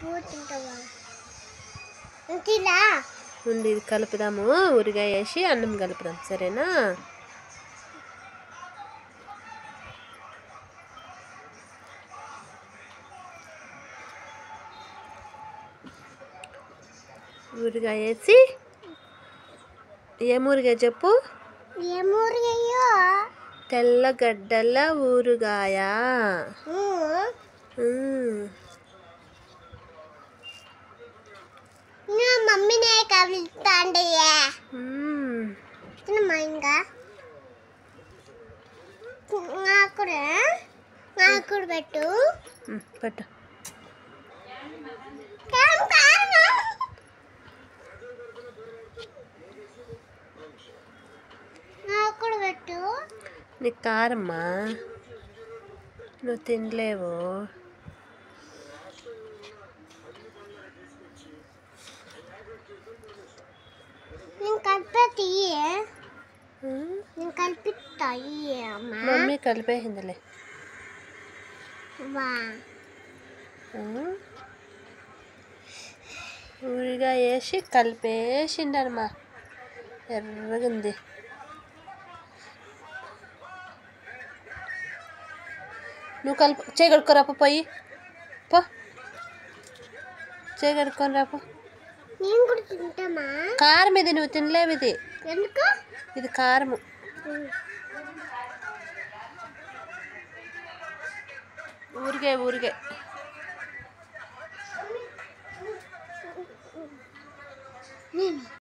కూర్చుంటావా ఇంకిలా ఉంది ఇది కలుపుదాము ఊరిగాయ వేసి అన్నం కలుపుదాం సరేనా ఊరిగాయ వేసి ఏం ఊరిగాయ చెప్పు ఏమూరయ్యో తెల్లగడ్డల ఊరుగాయ ఉమ్. నా మమ్మీనే కలుస్తాండయ్యా ఉమ్. తినమ్మా ఇంకా నాకు కూడా నాకు కూడా పెట్టు ఉమ్, పట్టు కారం కారం నాకు కూడా పెట్టు నీకు కారమ్మా నువ్వు తినలేవు నేను కలిపి తీయే ఉమ్. నేను కలిపిస్తా ఇయ్యే అమ్మా మమ్మీ కలిపేసిందిలే వా ఉమ్. ఊరిగా వేసి కలిపేసిండనమ్మా ఎర్రగుంది నువ్వు కలుపు చేయి కడుక్కోరాపో పోయి పో చేయి కడుక్కొని రాపో నేను కూడా తింటామా కారం ఇది నువ్వు తినలేవు ఇది ఎందుకు ఇది కారము ఊరికే ఊరికే నేను